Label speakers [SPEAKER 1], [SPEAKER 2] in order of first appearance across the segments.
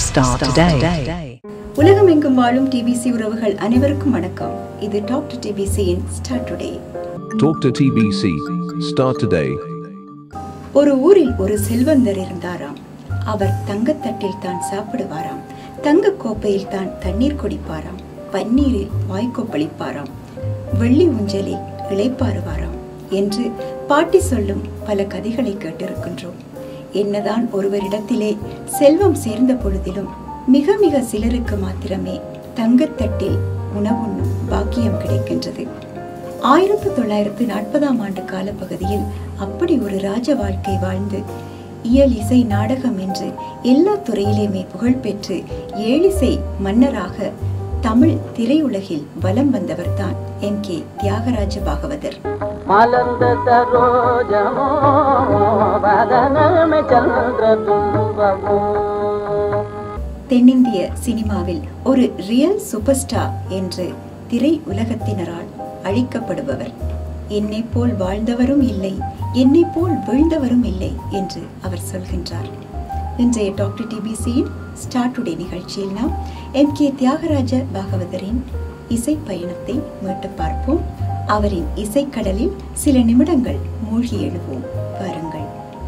[SPEAKER 1] Start today.
[SPEAKER 2] உலகமெங்கும் வாழும் DPC உறவுகள் அனைவருக்கும் வணக்கம் இது டாக்டர் டிபிசியின் start today
[SPEAKER 3] Talk to TBC. Start today.
[SPEAKER 2] ஒரு ஊரில் ஒரு செல்வந்தர் இருந்தாராம் அவர் தங்கத்தட்டில் தான் சாப்பிடுவாராம் தங்க கோப்பையில் தான் தண்ணீர் குடிப்பாராம் பன்னீரில் வாய்க்கொப்பளிப்பாராம் வெள்ளி ஊஞ்சலில் இளைப்பாறுவாராம் என்று பாட்டி சொல்லும் பல கதைகளை கேட்டிருக்கின்றோம் என்னதான் ஒருவரிடத்திலே செல்வம் சேர்ந்த பொழுதிலும் மிக மிக சிலருக்கு மாத்திரமே தங்கத்தட்டில் உணவுண்ணும் பாக்கியம் கிடைக்கின்றது ஆயிரத்தி தொள்ளாயிரத்து நாற்பதாம் ஆண்டு காலப்பகுதியில் அப்படி ஒரு ராஜ வாழ்க்கை வாழ்ந்து இயல் இசை நாடகம் என்று எல்லா துறையிலுமே புகழ் பெற்று ஏழிசை மன்னராக தமிழ் திரையுலகில் வலம் வந்தவர்தான் எம் கே தியாகராஜ பாகவதர்
[SPEAKER 4] மலர்ந்த சரோஜமோ வதனமே சந்திர துன்பமோ
[SPEAKER 2] தென்னிந்திய சினிமாவில் ஒரு ரியல் சூப்பர் ஸ்டார் என்று திரை உலகத்தினரால் அழிக்கப்படுபவர் என்னை போல் வாழ்ந்தவரும் இல்லை என்னை போல் வீழ்ந்தவரும் இல்லை என்று அவர் சொல்கின்றார் இன்றைய டாக்டர் டிபிசியின் ஸ்டார் டுடே நிகழ்ச்சியில் நாம் எம் கே தியாகராஜ பாகவதரின் இசை பயணத்தை மீட்டு பார்ப்போம் அவரின் இசைக்கடலில் சில நிமிடங்கள் மூழ்கி எழுவோம் பாருங்கள்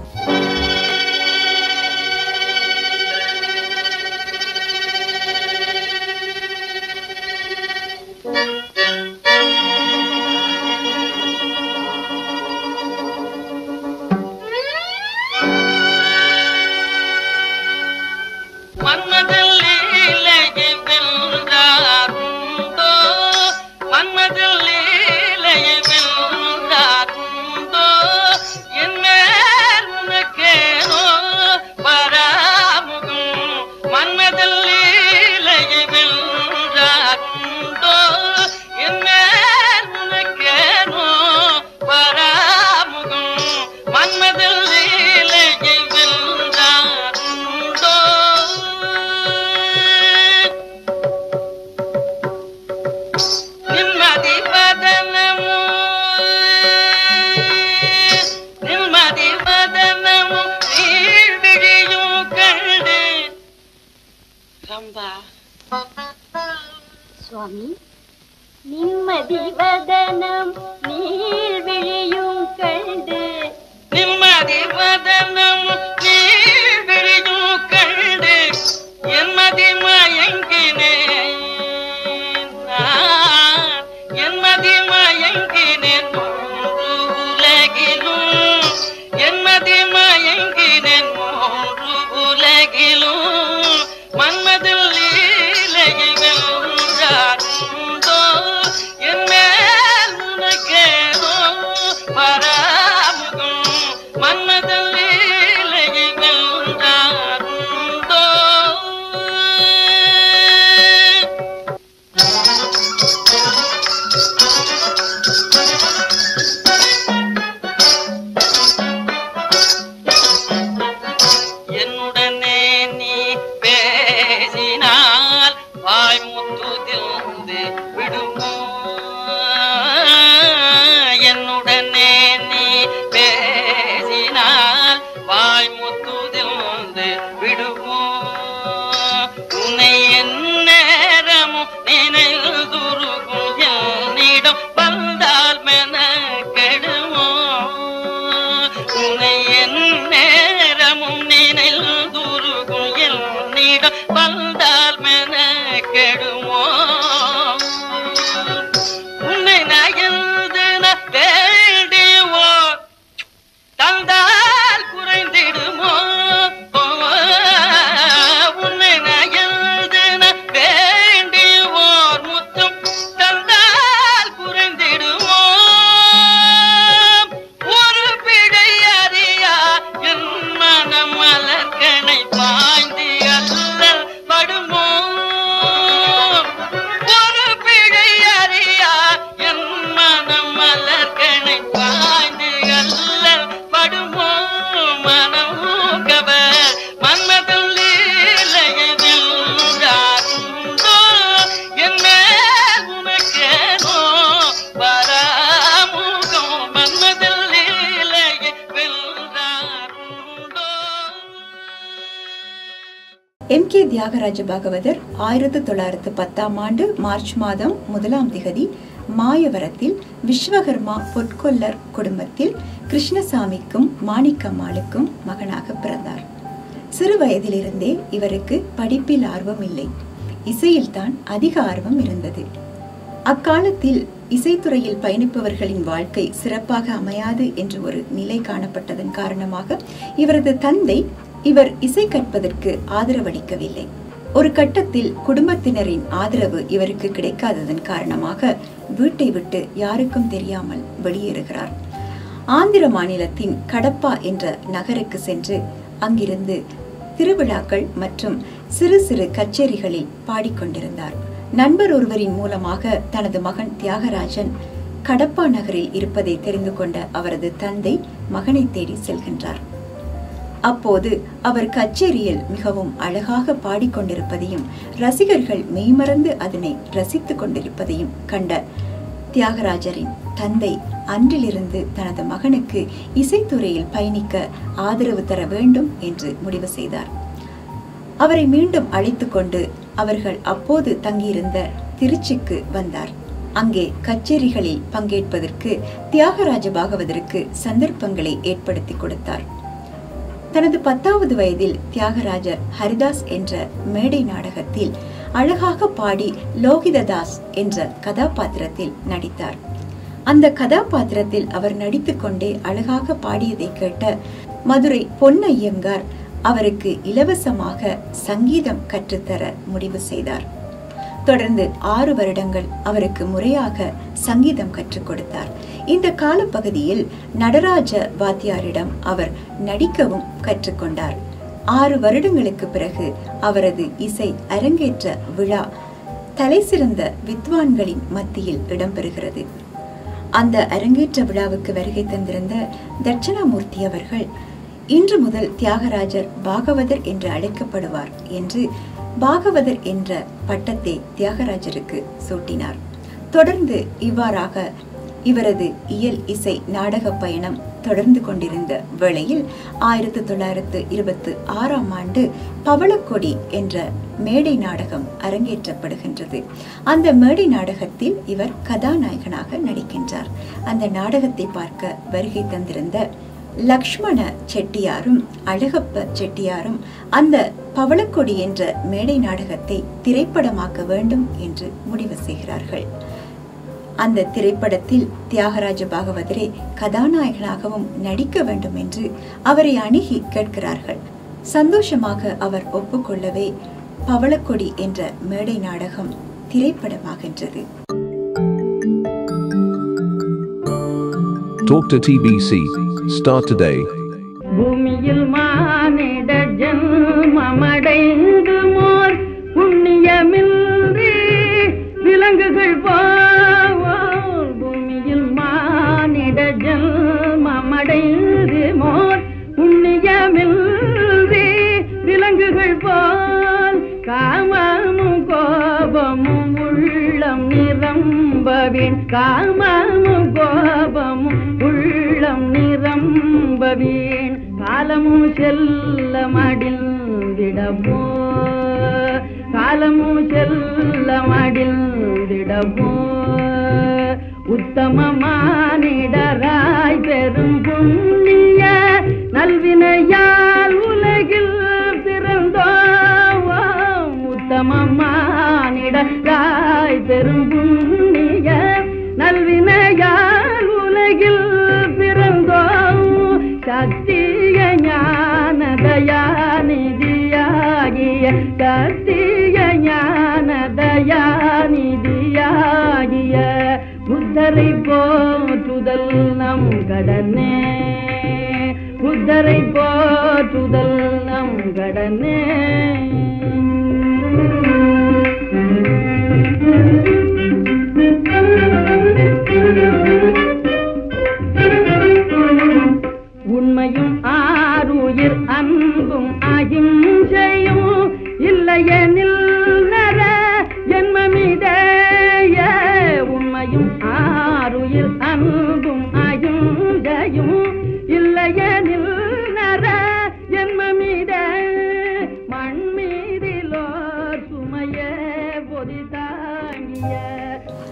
[SPEAKER 4] மன்மதில் லீலையை வென்றாருண்டோ மன்மதில் லீலையை வென்றாருண்டோ என் மேல்
[SPEAKER 2] தியாகராஜ பாகவதர் ஆயிரத்தி தொள்ளாயிரத்து பத்தாம் ஆண்டு மார்ச் மாதம் முதலாம் திகதி மாயவரத்தில் விஸ்வகர்மா பொற்கொல்லர் குடும்பத்தில் கிருஷ்ணசாமிக்கும் மாணிக்கம்மாளுக்கும் மகனாக பிறந்தார் சிறு வயதிலிருந்தே இவருக்கு படிப்பில் ஆர்வம் இல்லை இசையில்தான் அதிக ஆர்வம் இருந்தது அக்காலத்தில் இசைத்துறையில் பயணிப்பவர்களின் வாழ்க்கை சிறப்பாக அமையாது என்று ஒரு நிலை காணப்பட்டதன் காரணமாக இவரது தந்தை இவர் இசை கற்பதற்கு ஆதரவளிக்கவில்லை ஒரு கட்டத்தில் குடும்பத்தினரின் ஆதரவு இவருக்கு கிடைக்காததன் காரணமாக வீட்டை விட்டு யாருக்கும் தெரியாமல் வெளியேறுகிறார் ஆந்திர மாநிலத்தின் கடப்பா என்ற நகருக்கு சென்று அங்கிருந்து திருவிழாக்கள் மற்றும் சிறு சிறு கச்சேரிகளில் பாடிக்கொண்டிருந்தார் நண்பர் ஒருவரின் மூலமாக தனது மகன் தியாகராஜன் கடப்பா நகரில் இருப்பதை தெரிந்து கொண்ட அவரது தந்தை மகனை தேடி செல்கின்றார் அப்போது அவர் கச்சேரியில் மிகவும் அழகாக பாடிக்கொண்டிருப்பதையும் ரசிகர்கள் மெய்மறந்து அதனை ரசித்துக் கொண்டிருப்பதையும் கண்ட தியாகராஜரின் தந்தை அன்றிலிருந்து தனது மகனுக்கு இசைத்துறையில் பயணிக்க ஆதரவு தர வேண்டும் என்று முடிவு செய்தார் அவரை மீண்டும் அழைத்துக் கொண்டு அவர்கள் அப்போது தங்கியிருந்த திருச்சிக்கு வந்தார் அங்கே கச்சேரிகளில் பங்கேற்பதற்கு தியாகராஜ பாகவதருக்கு சந்தர்ப்பங்களை ஏற்படுத்தி கொடுத்தார் தனது பத்தாவது வயதில் தியாகராஜர் ஹரிதாஸ் என்ற மேடை நாடகத்தில் அழகாக பாடி லோகிததாஸ் என்ற கதாபாத்திரத்தில் நடித்தார் அந்த கதாபாத்திரத்தில் அவர் நடித்துக்கொண்டே அழகாக பாடியதை கேட்ட மதுரை பொன்னையங்கார் அவருக்கு இலவசமாக சங்கீதம் கற்றுத்தர முடிவு செய்தார் தொடர்ந்து ஆறு வருடங்கள் அவருக்கு முறையாக சங்கீதம் கற்றுக் கொடுத்தார் இந்த காலப்பகுதியில் நடராஜ வாத்தியாரிடம் அவர் நடிக்கவும் கற்றுக்கொண்டார் ஆறு வருடங்களுக்கு பிறகு அவரது இசை அரங்கேற்ற விழா தலைசிறந்த வித்வான்களின் மத்தியில் இடம்பெறுகிறது அந்த அரங்கேற்ற விழாவுக்கு வருகை தந்திருந்த தட்சிணாமூர்த்தி அவர்கள் இன்று முதல் தியாகராஜர் பாகவதர் என்று அழைக்கப்படுவார் என்று பாகவதர் என்ற பட்டத்தை தியாகராஜருக்கு சூட்டினார் தொடர்ந்து இவ்வாறாக இவரது இயல் இசை நாடக பயணம் தொடர்ந்து கொண்டிருந்த வேளையில் ஆயிரத்தி தொள்ளாயிரத்து இருபத்தி ஆறாம் ஆண்டு பவளக்கொடி என்ற மேடை நாடகம் அரங்கேற்றப்படுகின்றது அந்த மேடை நாடகத்தில் இவர் கதாநாயகனாக நடிக்கின்றார் அந்த நாடகத்தை பார்க்க வருகை தந்திருந்த லக்ஷ்மண செட்டியாரும் அழகப்ப செட்டியாரும் அந்த பவளக்கொடி என்ற மேடை நாடகத்தை திரைப்படமாக்க வேண்டும் என்று முடிவு செய்கிறார்கள் அந்த திரைப்படத்தில் தியாகராஜ பாகவதரே கதாநாயகனாகவும் நடிக்க வேண்டும் என்று அவரை அணுகி கேட்கிறார்கள் சந்தோஷமாக அவர் ஒப்புக்கொள்ளவே பவளக்கொடி என்ற மேடை நாடகம் திரைப்படமாகின்றது
[SPEAKER 3] Talk to TBC. Start today.
[SPEAKER 4] பூமியில் மானிட ஜன்மமடைந்து மோர் புண்ணியமின்றி விலங்குகள் போவோர் பூமியில் மானிட ஜன்மமடைந்து மோர் புண்ணியமின்றி விலங்குகள் போல் காமமும் கோபமும் உள்ளம் நிரம்பவேன் காமமும் கோபமும் உள்ளம் நிரம்பவேன் காலமும் செல்ல மடிந்திடமோ காலமும் செல்ல மடிந்திடமோ உத்தமமானிடராய் பெரும் புண்ணிய நல்வினையால் உலகில் பிறந்தோம் உத்தமமானிடராய் பெரும் புண்ணிய நல்வினையால் உலகில் பிறந்தோம் சத்திய ஞான தயாநிதியாகிய சத்திய ஞான தயாநிதியாகிய புத்தரை போற்றுதல் நம் கடனே புத்தரை போற்றுதல் நம் கடனே உண்மையும் ஆறுயிர் அன்பும் அகிம்சையும் இல்லையெனில் நர ஜென்மமிடைய உண்மையும் ஆறுயிர் அன்பும் அகிம்சையும் இல்லையெனில் நர ஜென்மமிட மண்மீ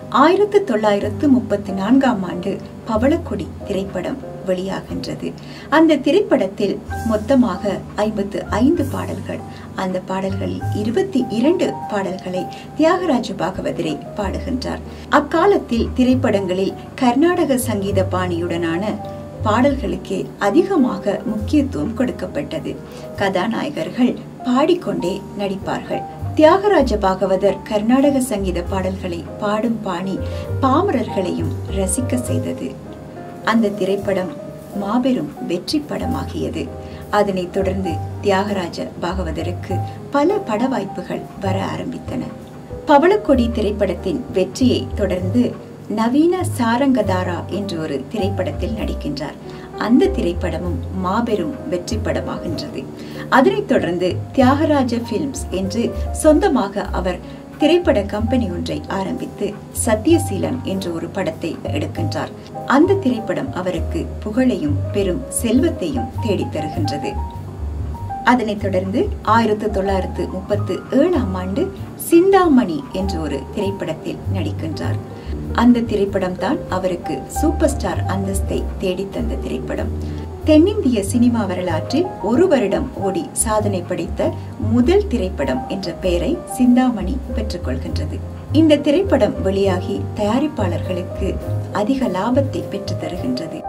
[SPEAKER 2] ஆயிரத்து தொள்ளாயிரத்து முப்பத்தி நான்காம் ஆண்டு பவளக்கொடி திரைப்படம் வெளியாகின்றது அந்த திரைப்படத்தில் மொத்தமாக ஐம்பத்து ஐந்து பாடல்கள் அந்த பாடல்களில் இருபத்தி இரண்டு பாடல்களை தியாகராஜ பாகவதரே பாடுகின்றார் அக்காலத்தில் திரைப்படங்களில் கர்நாடக சங்கீத பாணியுடனான பாடல்களுக்கே அதிகமாக முக்கியத்துவம் கொடுக்கப்பட்டது கதாநாயகர்கள் பாடிக்கொண்டே நடிப்பார்கள் தியாகராஜ பாகவதர் கர்நாடக சங்கீத பாடல்களை பாடும் பாணி பாமரர்களையும் ரசிக்க செய்தது அந்த திரைப்படம் மாபெரும் வெற்றி படமாகியது அதனைத் தொடர்ந்து தியாகராஜ பாகவதருக்கு பல பட வாய்ப்புகள் வர ஆரம்பித்தன பவளக்கொடி திரைப்படத்தின் வெற்றியை தொடர்ந்து நவீன சாரங்கதாரா என்ற ஒரு திரைப்படத்தில் நடிக்கின்றார் அந்த திரைப்படமும் மாபெரும் வெற்றி படமாகின்றது அதனைத் தொடர்ந்து தியாகராஜ பிலிம்ஸ் என்று சொந்தமாக அவர் திரைப்பட கம்பெனி ஒன்றை ஆரம்பித்து சத்தியசீலன் என்ற ஒரு படத்தை எடுக்கின்றார் அந்த திரைப்படம் அவருக்கு புகழையும் பெரும் செல்வத்தையும் தேடித் தருகின்றது அதனைத் தொடர்ந்து ஆயிரத்து தொள்ளாயிரத்து முப்பத்து ஏழாம் ஆண்டு சிந்தாமணி என்ற ஒரு திரைப்படத்தில் நடிக்கின்றார் அந்த திரைப்படம் தான் அவருக்கு சூப்பர் ஸ்டார் அந்தஸ்தை தேடித்தந்த திரைப்படம் தென்னிந்திய சினிமா வரலாற்றில் ஒரு வருடம் ஓடி சாதனை படைத்த முதல் திரைப்படம் என்ற பெயரை சிந்தாமணி பெற்றுக்கொள்கின்றது இந்த திரைப்படம் வெளியாகி தயாரிப்பாளர்களுக்கு அதிக லாபத்தை பெற்றுத் தருகின்றது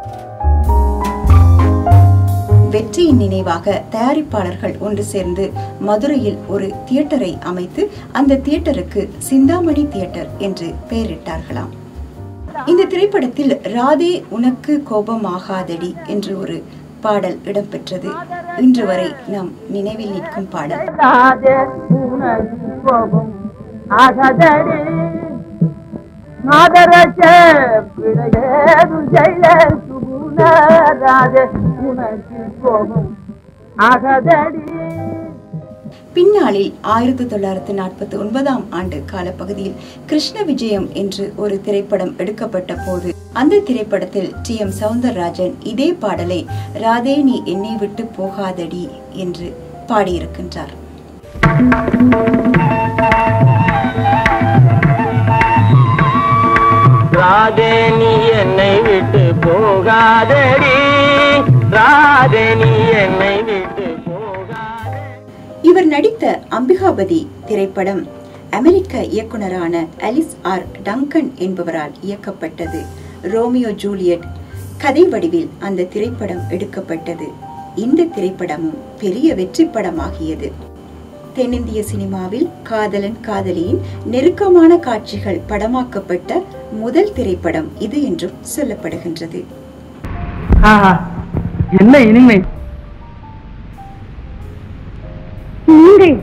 [SPEAKER 2] வெற்றியின் நினைவாக தயாரிப்பாளர்கள் ஒன்று சேர்ந்து மதுரையில் ஒரு தியேட்டரை அமைத்து அந்த தியேட்டருக்கு சிந்தாமணி தியேட்டர் என்று பெயரிட்டார்களாம் இந்த திரைப்படத்தில் ராதே உனக்கு கோபம் ஆகாதடி என்று ஒரு பாடல் இடம்பெற்றது இன்று வரை நம் நினைவில் நிற்கும் பாடல்
[SPEAKER 4] ராதே உனக்கு கோபம் ஆகாதடி மாதரச்ச பிழையேதும் செய்ய சுகுண ராதே உனக்கு கோபம் ஆகாதடி
[SPEAKER 2] பின்னாளில் ஆயிரத்தி தொள்ளாயிரத்தி நாற்பத்தி ஒன்பதாம் ஆண்டு காலப்பகுதியில் கிருஷ்ண விஜயம் என்று ஒரு திரைப்படம் எடுக்கப்பட்ட போது அந்த திரைப்படத்தில் டி எம் சவுந்தரராஜன் இதே பாடலை ராதே நீ என்னை விட்டு போகாதடி என்று பாடியிருக்கின்றார்
[SPEAKER 1] ராதே நீ என்னை விட்டு போகாதடி ராதே நீ என்னை விட்டு போகாதே
[SPEAKER 2] இவர் நடித்த அம்பிகாபதி திரைப்படம் அமெரிக்க இயக்குனரான அலிஸ் ஆர் டங்கன் என்பவரால் இயக்கப்பட்டது ரோமியோ ஜூலியட் கதை வடிவில் அந்த திரைப்படம் எடுக்கப்பட்டது இந்த திரைப்படமும் பெரிய வெற்றி படமாகியது தென்னிந்திய சினிமாவில் காதலன் காதலியின் நெருக்கமான காட்சிகள் படமாக்கப்பட்ட முதல் திரைப்படம் இது என்றும் சொல்லப்படுகின்றது
[SPEAKER 1] ஆஹா என்ன இனிமை
[SPEAKER 5] நீங்கள்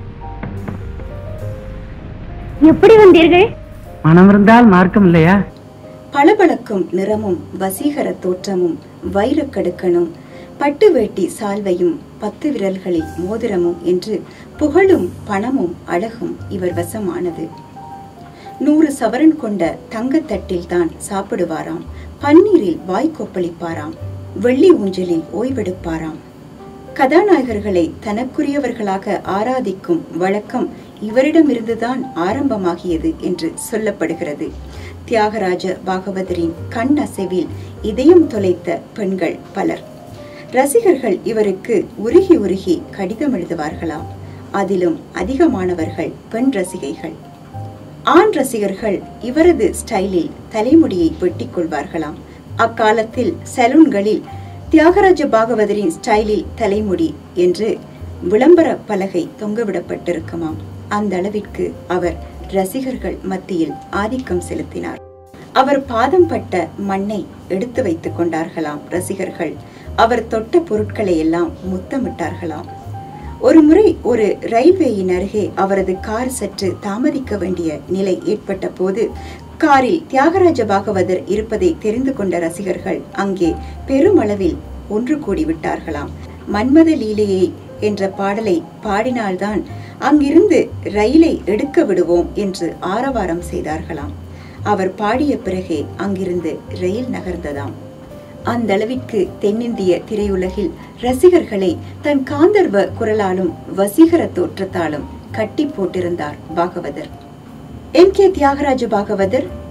[SPEAKER 5] எப்படி வந்தீர்கள்
[SPEAKER 1] மனம் இருந்தால் மார்க்கம் இல்லையா
[SPEAKER 2] பளபளக்கும் நிறமும் வசீகர தோற்றமும் வைரக்கடுக்கனும் பட்டு வேட்டி சால்வையும் பத்து விரல்களில் மோதிரமும் என்று புகழும் பணமும் அழகும் இவர் வசமானது நூறு சவரன் கொண்ட தங்கத்தட்டில் தான் சாப்பிடுவாராம் பன்னீரில் வாய் கொப்பளிப்பாராம் வெள்ளி ஊஞ்சலில் ஓய்வெடுப்பாராம் கதாநாயகர்களை தனக்குரியவர்களாக ஆராதிக்கும் வழக்கம் இவரிடமிருந்துதான் ஆரம்பமாகியது என்று சொல்லப்படுகிறது தியாகராஜ பாகவதரின் கண் அசைவில் இதயம் தொலைத்த பெண்கள் பலர் ரசிகர்கள் இவருக்கு உருகி உருகி கடிதம் எழுதுவார்களாம் அதிலும் அதிகமானவர்கள் பெண் ரசிகைகள் ஆண் ரசிகர்கள் இவரது ஸ்டைலில் தலைமுடியை வெட்டிக் கொள்வார்களாம் அக்காலத்தில் சலூன்களில் தியாகராஜ பாகவதரின் ஸ்டைலில் தலைமுடி என்று விளம்பர பலகை தொங்கவிடப்பட்டிருக்குமாம் அந்த அளவிற்கு அவர் ரசிகர்கள் மத்தியில் ஆதிக்கம் செலுத்தினார் அவர் பாதம் பட்ட மண்ணை எடுத்து வைத்துக் கொண்டார்களாம் ரசிகர்கள் அவர் தொட்ட பொருட்களை எல்லாம் முத்தமிட்டார்களாம் ஒரு முறை ஒரு ரயில்வேயின் அருகே அவரது கார் சற்று தாமதிக்க வேண்டிய நிலை ஏற்பட்ட போது காரில் தியாகராஜ பாகவதர் இருப்பதை தெரிந்து கொண்ட ரசிகர்கள் அங்கே பெருமளவில் ஒன்று கூடி விட்டார்களாம் மன்மத லீலையை என்ற பாடலை பாடினால்தான் அங்கிருந்து ரயிலை எடுக்க விடுவோம் என்று ஆரவாரம் செய்தார்களாம் அவர் பாடிய பிறகே அங்கிருந்து ரயில் நகர்ந்ததாம் அந்த அளவிற்கு தென்னிந்திய திரையுலகில் ரசிகர்களை தன் காந்தர்வ குரலாலும் வசீகர தோற்றத்தாலும் கட்டி போட்டிருந்தார் பாகவதர் எம் கே தியாகராஜ பாகவதர்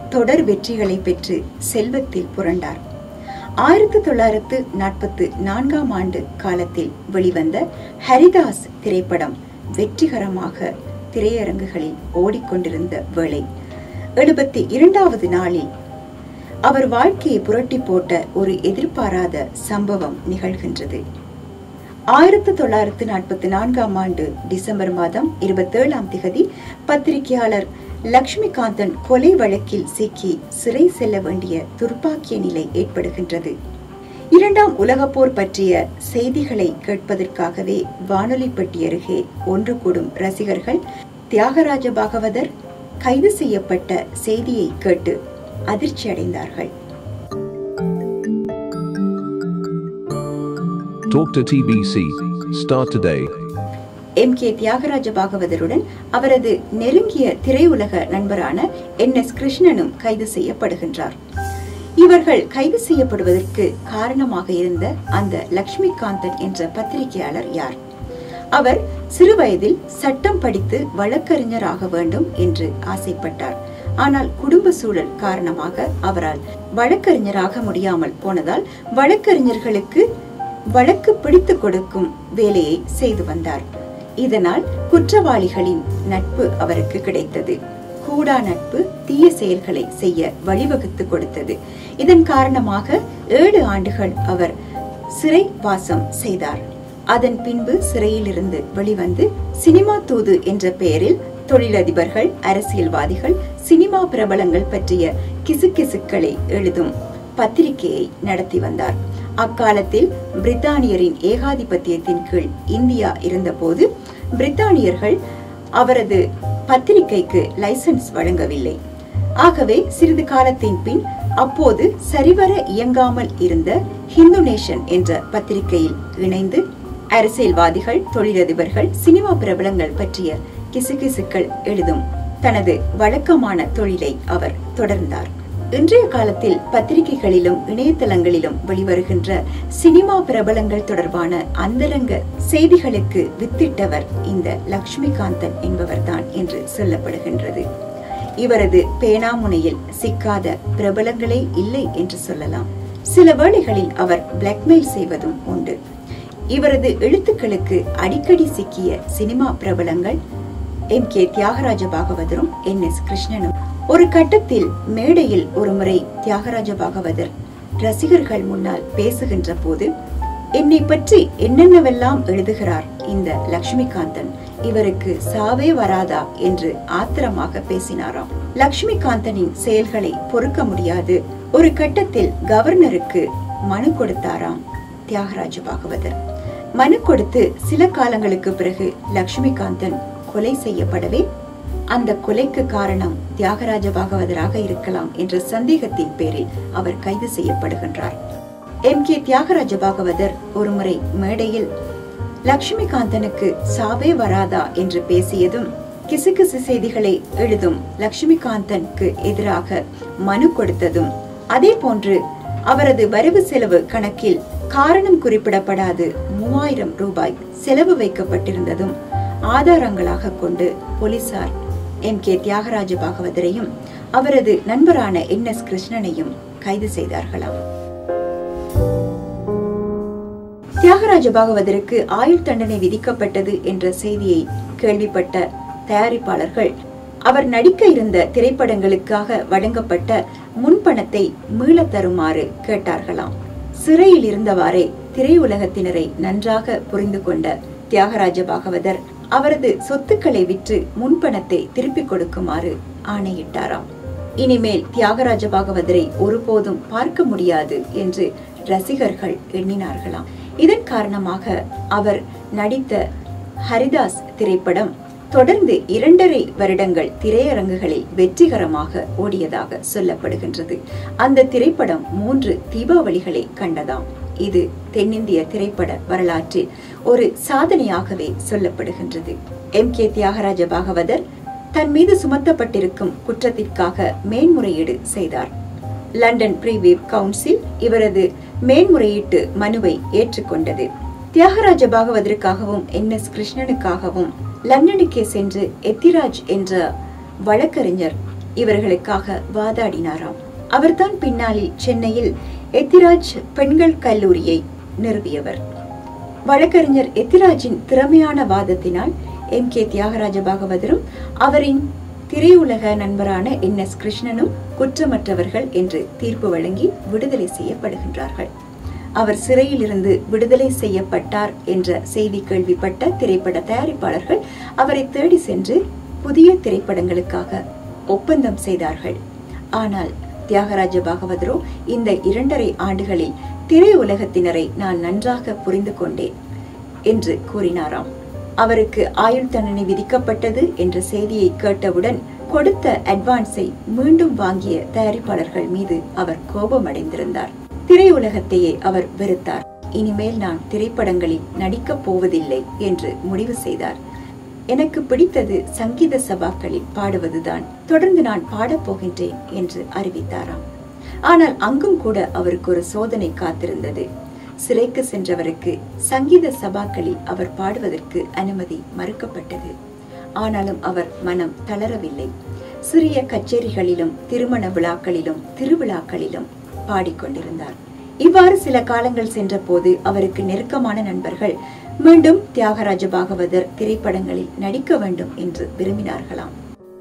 [SPEAKER 2] தொடர் வெற்றிகளை பெற்று செல்வத்தில் புரண்டார் ஆயிரத்தி தொள்ளாயிரத்து நாற்பத்து நான்காம் ஆண்டு காலத்தில் வெளிவந்த ஹரிதாஸ் திரைப்படம் வெற்றிகரமாக திரையரங்குகளில் ஓடிக்கொண்டிருந்த வேளை எழுபத்தி இரண்டாவது நாளில் அவர் வாழ்க்கையை புரட்டி போட்ட ஒரு எதிர்பாராத சம்பவம் நிகழ்கின்றது ஆயிரத்தி தொள்ளாயிரத்து நாற்பத்தி நான்காம் ஆண்டு டிசம்பர் மாதம் இருபத்தேழாம் திகதி பத்திரிகையாளர் லக்ஷ்மிகாந்தன் கொலை வழக்கில் சிக்கி சிறை செல்ல வேண்டிய துர்ப்பாக்கிய நிலை ஏற்படுகின்றது இரண்டாம் உலகப் போர் பற்றிய செய்திகளை கேட்பதற்காகவே வானொலி பெட்டி அருகே ஒன்று கூடும் ரசிகர்கள் தியாகராஜ பாகவதர் கைது செய்யப்பட்ட செய்தியை கேட்டு அதிர்ச்சி அடைந்தார்கள்
[SPEAKER 3] Talk to TBC. Start today.
[SPEAKER 2] M K Thyagaraja பாகவதருடன் அவரது நெருங்கிய திரையுலக நண்பரான என் எஸ் கிருஷ்ணனும் கைது செய்யப்படுகின்றார் இவர்கள் கைது செய்யப்படுவதற்கு காரணமாக இருந்த அந்த லக்ஷ்மிகாந்தன் என்ற பத்திரிகையாளர் யார் அவர் சிறுவயதில் சட்டம் படித்து வழக்கறிஞராக வேண்டும் என்று ஆசைப்பட்டார் ஆனால் குடும்ப சூழல் காரணமாக அவரால் வழக்கறிஞராக முடியாமல் போனதால் வழக்கறிஞர்களுக்கு வழக்கு பிடித்துக் கொடுக்கும் வேலையை செய்து வந்தார் இதனால் குற்றவாளிகளின் நட்பு அவருக்கு கிடைத்தது கூடா நட்பு தீய செயல்களை செய்ய வழிவகுத்து கொடுத்தது இதன் காரணமாக ஏழு ஆண்டுகள் அவர் சிறை வாசம் செய்தார் அதன் பின்பு சிறையிலிருந்து வெளிவந்து சினிமா தூது என்ற பெயரில் தொழிலதிபர்கள் அரசியல்வாதிகள் சினிமா பிரபலங்கள் பற்றிய கிசுகிசுக்களை எழுதும் பத்திரிகையை நடத்தி வந்தார் அக்காலத்தில் பிரித்தானியரின் ஏகாதிபத்தியத்தின் கீழ் இந்தியா இருந்தபோது பிரித்தானியர்கள் அவரது பத்திரிகைக்கு லைசன்ஸ் வழங்கவில்லை ஆகவே சிறிது காலத்தின் பின் அப்போது சரிவர இயங்காமல் இருந்த ஹிந்து நேஷன் என்ற பத்திரிகையில் இணைந்து அரசியல்வாதிகள் தொழிலதிபர்கள் சினிமா பிரபலங்கள் பற்றிய கிசுகிசுக்கள் எழுதும் தனது வழக்கமான தொழிலை அவர் தொடர்ந்தார் இன்றைய காலத்தில் பத்திரிகைகளிலும் இணையதளங்களிலும் வெளிவருகின்ற சினிமா பிரபலங்கள் தொடர்பான அந்தரங்க செய்திகளுக்கு வித்திட்டவர் இந்த லக்ஷ்மிகாந்தன் என்பவர்தான் என்று சொல்லப்படுகின்றது இவரது பேனாமுனையில் சிக்காத பிரபலங்களே இல்லை என்று சொல்லலாம் சில வேளைகளில் அவர் பிளாக்மெயில் செய்வதும் உண்டு இவரது எழுத்துக்களுக்கு அடிக்கடி சிக்கிய சினிமா பிரபலங்கள் எம் கே தியாகராஜ பாகவதரும் என் எஸ் கிருஷ்ணனும் ஒரு கட்டத்தில் மேடையில் ஒருமுறை தியாகராஜ பாகவதர் ரசிகர்கள் முன்னால் பேசுகின்ற போது என்னை பற்றி என்னென்னவெல்லாம் எழுதுகிறார் இந்த லக்ஷ்மிகாந்தன் இவருக்கு சாவே வராதா என்று ஆத்திரமாக பேசினாராம் லக்ஷ்மிகாந்தனின் செயல்களை பொறுக்க முடியாது ஒரு கட்டத்தில் கவர்னருக்கு மனு கொடுத்தாராம் தியாகராஜ பாகவதர் மனு கொடுத்து சில காலங்களுக்கு பிறகு லக்ஷ்மிகாந்தன் கொலை செய்யப்படவே அந்த கொலைக்கு காரணம் தியாகராஜ பாகவதராக இருக்கலாம் என்ற சந்தேகத்தின் பேரில் அவர் கைது செய்யப்படுகின்றார் எம் கே தியாகராஜ பாகவதர் ஒருமுறை மேடையில் லக்ஷ்மிகாந்தனுக்கு சாவே வராதா என்று பேசியதும் கிசுகிசு செய்திகளை எழுதும் லக்ஷ்மிகாந்தனுக்கு எதிராக மனு கொடுத்ததும் அதே போன்று அவரது வரவு செலவு கணக்கில் காரணம் குறிப்பிடப்படாது மூவாயிரம் ரூபாய் செலவு வைக்கப்பட்டிருந்ததும் ஆதாரங்களாக கொண்டு போலீசார் எம் கே தியாகராஜ பாகவதரையும் அவரது நண்பரான என் எஸ் கிருஷ்ணனையும் கைது செய்தார்களாம் தியாகராஜ பாகவதருக்கு ஆயுள் தண்டனை விதிக்கப்பட்டது என்ற செய்தியை கேள்விப்பட்ட தயாரிப்பாளர்கள் அவர் நடிக்க இருந்த திரைப்படங்களுக்காக வழங்கப்பட்ட முன்பணத்தை மீளத் தருமாறு கேட்டார்களாம் சிறையில் இருந்தவாறே திரையுலகத்தினரை நன்றாக புரிந்து கொண்ட தியாகராஜ பாகவதர் அவரது சொத்துக்களை விற்று முன்பணத்தை திருப்பிக் கொடுக்குமாறு ஆணையிட்டாராம் இனிமேல் தியாகராஜ பாகவதரை ஒருபோதும் பார்க்க முடியாது என்று ரசிகர்கள் எண்ணினார்களாம் இதன் காரணமாக அவர் நடித்த ஹரிதாஸ் திரைப்படம் தொடர்ந்து இரண்டரை வருடங்கள் திரையரங்குகளில் வெற்றிகரமாக ஓடியதாக சொல்லப்படுகின்றது அந்த திரைப்படம் மூன்று தீபாவளிகளை கண்டதாம் இது தென்னிந்திய திரைப்பட வரலாற்றில் ஒரு சாதனையாகவே சொல்லப்படுகின்றது எம் கே தியாகராஜ பாகவதர் தன் மீது சுமத்தப்பட்டிருக்கும் குற்றத்திற்காக மேன்முறையீடு செய்தார் லண்டன் பிரிவியூ கவுன்சில் இவரது மேன்முறையீட்டு மனுவை ஏற்றுக்கொண்டது தியாகராஜ பாகவதற்காகவும் என் எஸ் கிருஷ்ணனுக்காகவும் லண்டனுக்கே சென்று எத்திராஜ் என்ற வழக்கறிஞர் இவர்களுக்காக வாதாடினாராம் அவர்தான் பின்னாளில் சென்னையில் எத்திராஜ் பெண்கள் கல்லூரியை நிறுவியவர் வழக்கறிஞர் எத்திராஜின் திறமையான வாதத்தினால் எம் கே தியாகராஜ பாகவதரும் அவரின் திரையுலக நண்பரான என் எஸ் கிருஷ்ணனும் குற்றமற்றவர்கள் என்று தீர்ப்பு வழங்கி விடுதலை செய்யப்படுகின்றார்கள் அவர் சிறையில் இருந்து விடுதலை செய்யப்பட்டார் என்ற செய்தி கேள்விப்பட்ட திரைப்பட தயாரிப்பாளர்கள் அவரை தேடி சென்று புதிய திரைப்படங்களுக்காக ஒப்பந்தம் செய்தார்கள் ஆனால் தியாகராஜ பாகவதரோ இந்த இரண்டரை ஆண்டுகளில் திரையுலகத்தினரை நான் நன்றாக புரிந்து கொண்டேன் என்று கூறினாராம் அவருக்கு ஆயுள் தண்டனை விதிக்கப்பட்டது என்ற செய்தியை கேட்டவுடன் கொடுத்த அட்வான்ஸை மீண்டும் வாங்கிய தயாரிப்பாளர்கள் மீது அவர் கோபமடைந்திருந்தார் திரையுலகத்தையே அவர் வெறுத்தார் இனிமேல் நான் திரைப்படங்களில் நடிக்கப் போவதில்லை என்று முடிவு செய்தார் எனக்கு பிடித்தது சங்கீத சபாக்களில் பாடுவதுதான் தொடர்ந்து நான் பாடப் போகின்றேன் என்று அறிவித்தாராம் ஆனால் அங்கும் கூட அவருக்கு ஒரு சோதனை காத்திருந்தது சிறைக்கு சென்றவருக்கு சங்கீத சபாக்களில் அவர் பாடுவதற்கு அனுமதி மறுக்கப்பட்டது ஆனாலும் அவர் மனம் தளரவில்லை சிறிய கச்சேரிகளிலும் திருமண விழாக்களிலும் திருவிழாக்களிலும் பாடிக்கொண்டிருந்தார் இவ்வாறு சில காலங்கள் சென்றபோது அவருக்கு நெருக்கமான நண்பர்கள் மீண்டும் தியாகராஜ பாகவதர் திரைப்படங்களில் நடிக்க வேண்டும் என்று விரும்பினார்களாம்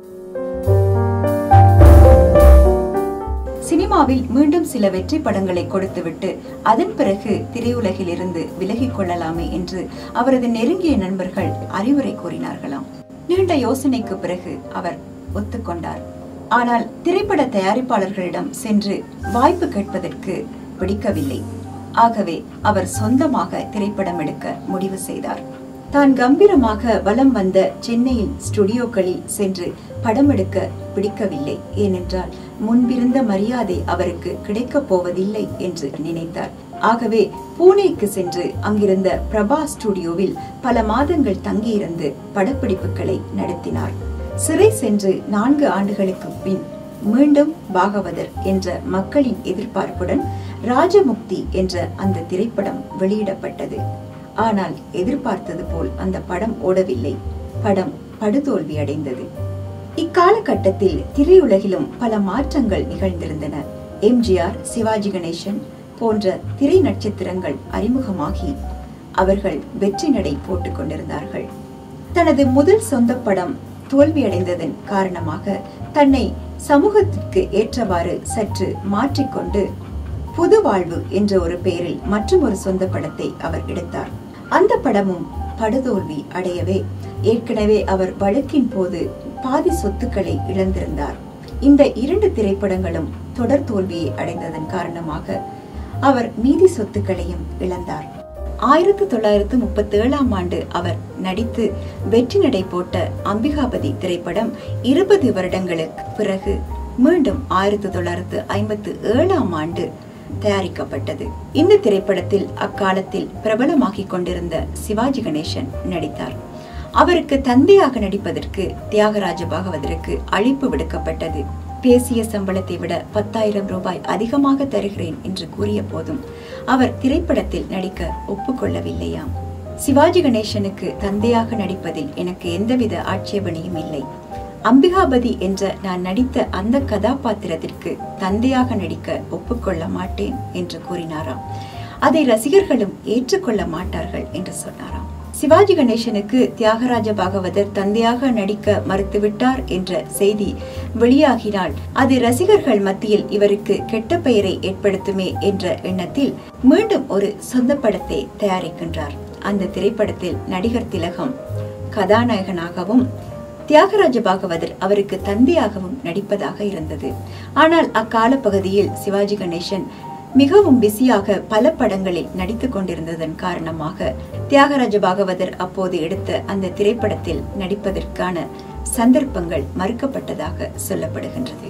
[SPEAKER 2] சினிமாவில் மீண்டும் சில வெற்றி படங்களை கொடுத்துவிட்டு அதன் பிறகு திரையுலகில் இருந்து விலகிக் கொள்ளலாமே என்று அவரது நெருங்கிய நண்பர்கள் அறிவுரை கூறினார்களாம் நீண்ட யோசனைக்கு பிறகு அவர் ஒத்துக்கொண்டார் ஆனால் திரைப்பட தயாரிப்பாளர்களிடம் சென்று வாய்ப்பு கேட்பதற்கு பிடிக்கவில்லை ஆகவே அவர் சொந்தமாக திரைப்படம் எடுக்க முடிவு செய்தார் தான் கம்பீரமாக வலம் வந்த சென்னையின் ஸ்டுடியோக்களில் சென்று படம் எடுக்க பிடிக்கவில்லை ஏனென்றால் முன்பிருந்த மரியாதை அவருக்கு கிடைக்கப் போவதில்லை என்று நினைத்தார் ஆகவே பூனேக்கு சென்று அங்கிருந்த பிரபா ஸ்டுடியோவில் பல மாதங்கள் தங்கியிருந்து படப்பிடிப்புகளை நடத்தினார் சிறை சென்று நான்கு ஆண்டுகளுக்கு பின் மீண்டும் பாகவதர் என்ற மக்களின் எதிர்பார்ப்புடன் ராஜமுக்தி என்ற அந்த திரைப்படம் வெளியிடப்பட்டது ஆனால் எதிர்பார்த்தது போல் அந்த படம் ஓடவில்லை படம் படுதோல்வி அடைந்தது இக்காலகட்டத்தில் திரையுலகிலும் பல மாற்றங்கள் நிகழ்ந்திருந்தன எம்ஜிஆர் சிவாஜி கணேசன் போன்ற திரை நட்சத்திரங்கள் அறிமுகமாகி அவர்கள் வெற்றி நடை போட்டுக் கொண்டிருந்தார்கள் தனது முதல் சொந்த படம் தோல்வியடைந்ததன் காரணமாக தன்னை சமூகத்திற்கு ஏற்றவாறு சற்று மாற்றிக்கொண்டு புது வாழ்வு என்ற ஒரு பெயரில் மற்றும் ஒரு சொந்த படத்தை அவர் எடுத்தார் அந்த படமும் படுதோல்வி அடையவே ஏற்கனவே அவர் வழக்கின் போது பாதி சொத்துக்களை இழந்திருந்தார் இந்த இரண்டு திரைப்படங்களும் தொடர் தோல்வியை அடைந்ததன் காரணமாக அவர் மீதி சொத்துக்களையும் இழந்தார் ஆயிரத்தி தொள்ளாயிரத்து முப்பத்தி ஏழாம் ஆண்டு அவர் நடித்து வெற்றி நடை போட்ட அம்பிகாபதி திரைப்படம் இருபது வருடங்களுக்கு பிறகு மீண்டும் ஆயிரத்தி தொள்ளாயிரத்து ஐம்பத்து ஏழாம் ஆண்டு தயாரிக்கப்பட்டது இந்த திரைப்படத்தில் அக்காலத்தில் பிரபலமாகிக் கொண்டிருந்த சிவாஜி கணேசன் நடித்தார் அவருக்கு தந்தையாக நடிப்பதற்கு தியாகராஜ பாகவதருக்கு அழைப்பு விடுக்கப்பட்டது பேசிய சம்பளத்தை விட பத்தாயிரம் ரூபாய் அதிகமாக தருகிறேன் என்று கூறிய போதும் அவர் திரைப்படத்தில் நடிக்க ஒப்புக்கொள்ளவில்லையாம் சிவாஜி கணேசனுக்கு தந்தையாக நடிப்பதில் எனக்கு எந்தவித ஆட்சேபனையும் இல்லை அம்பிகாபதி என்ற நான் நடித்த அந்த கதாபாத்திரத்திற்கு தந்தையாக நடிக்க ஒப்புக்கொள்ள மாட்டேன் என்று கூறினாராம் அதை ரசிகர்களும் ஏற்றுக்கொள்ள மாட்டார்கள் என்று சொன்னாராம் சிவாஜி கணேசனுக்கு தியாகராஜ பாகவதர் தந்தையாக நடிக்க மறுத்துவிட்டார் என்ற செய்தி வெளியாகினால் அது ரசிகர்கள் மத்தியில் இவருக்கு கெட்ட பெயரை ஏற்படுத்துமே என்ற எண்ணத்தில் மீண்டும் ஒரு சொந்த படத்தை தயாரிக்கின்றார் அந்த திரைப்படத்தில் நடிகர் திலகம் கதாநாயகனாகவும் தியாகராஜ பாகவதர் அவருக்கு தந்தையாகவும் நடிப்பதாக இருந்தது ஆனால் அக்கால பகுதியில் சிவாஜி கணேசன் மிகவும் பிஸியாக பல படங்களில் நடித்துக் கொண்டிருந்ததன் காரணமாக தியாகராஜ பாகவதர் அப்போது எடுத்த அந்த திரைப்படத்தில் நடிப்பதற்கான சந்தர்ப்பங்கள் மறுக்கப்பட்டதாக சொல்லப்படுகின்றது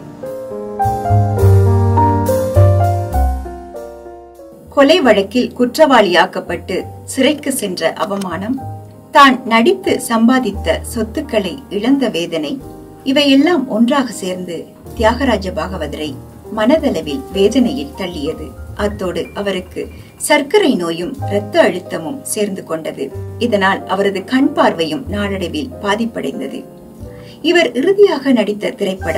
[SPEAKER 2] கொலை வழக்கில் குற்றவாளியாக்கப்பட்டு சிறைக்கு சென்ற அவமானம் தான் நடித்து சம்பாதித்த சொத்துக்களை இழந்த வேதனை இவையெல்லாம் ஒன்றாக சேர்ந்து தியாகராஜ பாகவதரை மனதளவில் வேதனையில் தள்ளியது அத்தோடு அவருக்கு சர்க்கரை நோயும் இரத்த அழுத்தமும் சேர்ந்து கொண்டது இதனால் அவரது கண் பார்வையும் நாளடைவில் பாதிப்படைந்தது இவர் இறுதியாக நடித்த திரைப்படம்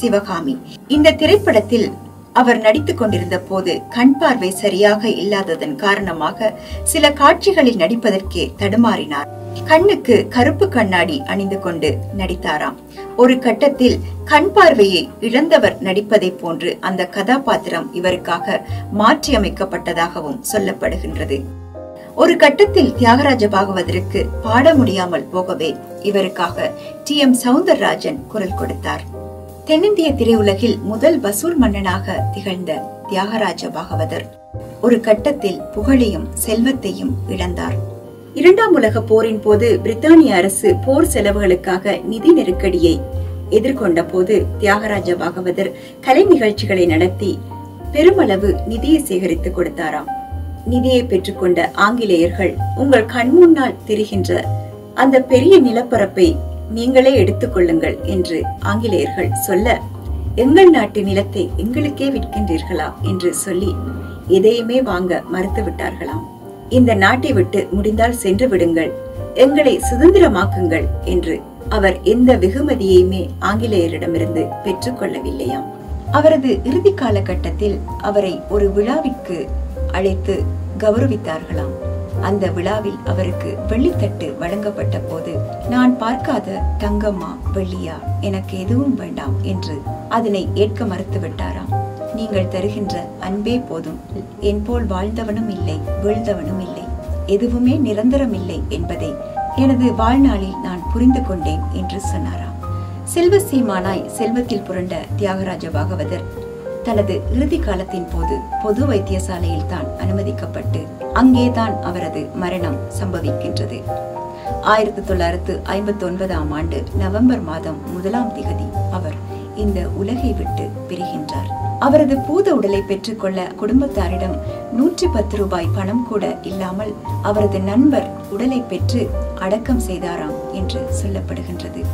[SPEAKER 2] சிவகாமி இந்த திரைப்படத்தில் அவர் நடித்துக் கொண்டிருந்த போது கண் பார்வை சரியாக இல்லாததன் காரணமாக சில காட்சிகளில் நடிப்பதற்கே தடுமாறினார் கண்ணுக்கு கருப்பு கண்ணாடி அணிந்து கொண்டு நடித்தாராம் ஒரு கட்டத்தில் கண் பார்வையை இழந்தவர் நடிப்பதைப் போன்று அந்த கதாபாத்திரம் இவருக்காக மாற்றியமைக்கப்பட்டதாகவும் சொல்லப்படுகின்றது ஒரு கட்டத்தில் தியாகராஜ பாகவதருக்கு பாட முடியாமல் போகவே இவருக்காக டி எம் சவுந்தரராஜன் குரல் கொடுத்தார் தென்னிந்திய திரையுலகில் முதல் வசூல் மன்னனாக திகழ்ந்த தியாகராஜ பாகவதர் ஒரு கட்டத்தில் புகழையும் செல்வத்தையும் இழந்தார் இரண்டாம் உலக போரின் போது பிரித்தானிய அரசு போர் செலவுகளுக்காக நிதி நெருக்கடியை எதிர்கொண்ட போது தியாகராஜ பாகவதர் கலை நிகழ்ச்சிகளை நடத்தி பெருமளவு நிதியை சேகரித்து கொடுத்தாராம் நிதியை பெற்றுக்கொண்ட ஆங்கிலேயர்கள் உங்கள் கண்முன்னால் தெரிகின்ற அந்த பெரிய நிலப்பரப்பை நீங்களே எடுத்துக் கொள்ளுங்கள் என்று ஆங்கிலேயர்கள் சொல்ல எங்கள் நாட்டு நிலத்தை எங்களுக்கே விற்கின்றீர்களா என்று சொல்லி எதையுமே வாங்க மறுத்து விட்டார்களாம் இந்த நாட்டை விட்டு முடிந்தால் சென்று விடுங்கள் எங்களை சுதந்திரமாக்குங்கள் என்று அவர் எந்த வெகுமதியையுமே ஆங்கிலேயரிடமிருந்து பெற்றுக் கொள்ளவில்லையாம் அவரது இறுதி காலகட்டத்தில் அவரை ஒரு விழாவிற்கு அழைத்து கௌரவித்தார்களாம் அந்த விழாவில் அவருக்கு வெள்ளித்தட்டு வழங்கப்பட்ட போது நான் பார்க்காத தங்கம்மா வெள்ளியா எனக்கு எதுவும் வேண்டாம் என்று அதனை ஏற்க மறுத்து விட்டாராம் நீங்கள் தருகின்ற அன்பே போதும் என் போல் வாழ்ந்தவனும் இல்லை வீழ்ந்தவனும் இல்லை எதுவுமே நிரந்தரம் இல்லை என்பதை எனது வாழ்நாளில் நான் புரிந்து கொண்டேன் என்று சொன்னாராம் செல்வ சீமானாய் செல்வத்தில் புரண்ட தியாகராஜ பாகவதர் தனது இறுதி காலத்தின் போது பொது வைத்தியசாலையில் தான் அனுமதிக்கப்பட்டு அங்கேதான் அவரது மரணம் சம்பவிக்கின்றது ஆயிரத்தி தொள்ளாயிரத்து ஐம்பத்தி ஒன்பதாம் ஆண்டு நவம்பர் மாதம் முதலாம் திகதி அவர் இந்த உலகை விட்டு பிரிகின்றார் அவரது பூத உடலை பெற்றுக்கொள்ள குடும்பத்தாரிடம் நூற்றி பத்து ரூபாய் பணம் கூட இல்லாமல் அவரது நண்பர் உடலை பெற்று அடக்கம் செய்தாராம் என்று சொல்லப்படுகின்றது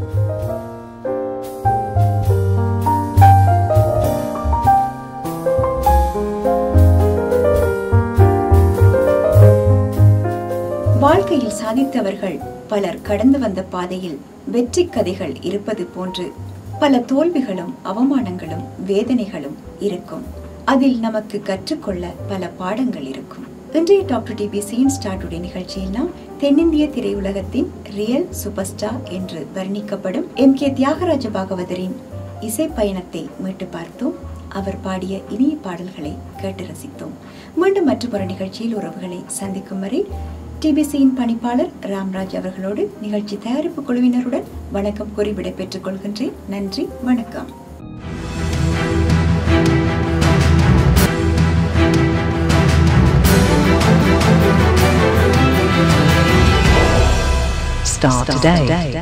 [SPEAKER 2] வாழ்க்கையில் சாதித்தவர்கள் பலர் கடந்து வந்த பாதையில் வெற்றி கதைகள் இருப்பது போன்று பல தோல்விகளும் அவமானங்களும் வேதனைகளும் இருக்கும் அதில் நமக்கு கற்றுக்கொள்ள பல பாடங்கள் இருக்கும் இன்றைய டாக்டர் டிபிசியின் ஸ்டார் டுடே நிகழ்ச்சியில் நாம் தென்னிந்திய திரையுலகத்தின் ரியல் சூப்பர் ஸ்டார் என்று வர்ணிக்கப்படும் எம் கே தியாகராஜ பாகவதரின் இசை பயணத்தை மீட்டு பார்த்தோம் அவர் பாடிய இனிய பாடல்களை கேட்டு ரசித்தோம் மீண்டும் மற்றொரு நிகழ்ச்சியில் உறவுகளை சந்திக்கும் வரை டிபிசியின் பணிப்பாளர் ராம்ராஜ் அவர்களோடு நிகழ்ச்சி தயாரிப்பு குழுவினருடன் வணக்கம் கூறி விடைபெற்றுக் கொள்கின்றேன் நன்றி வணக்கம்
[SPEAKER 6] Start today.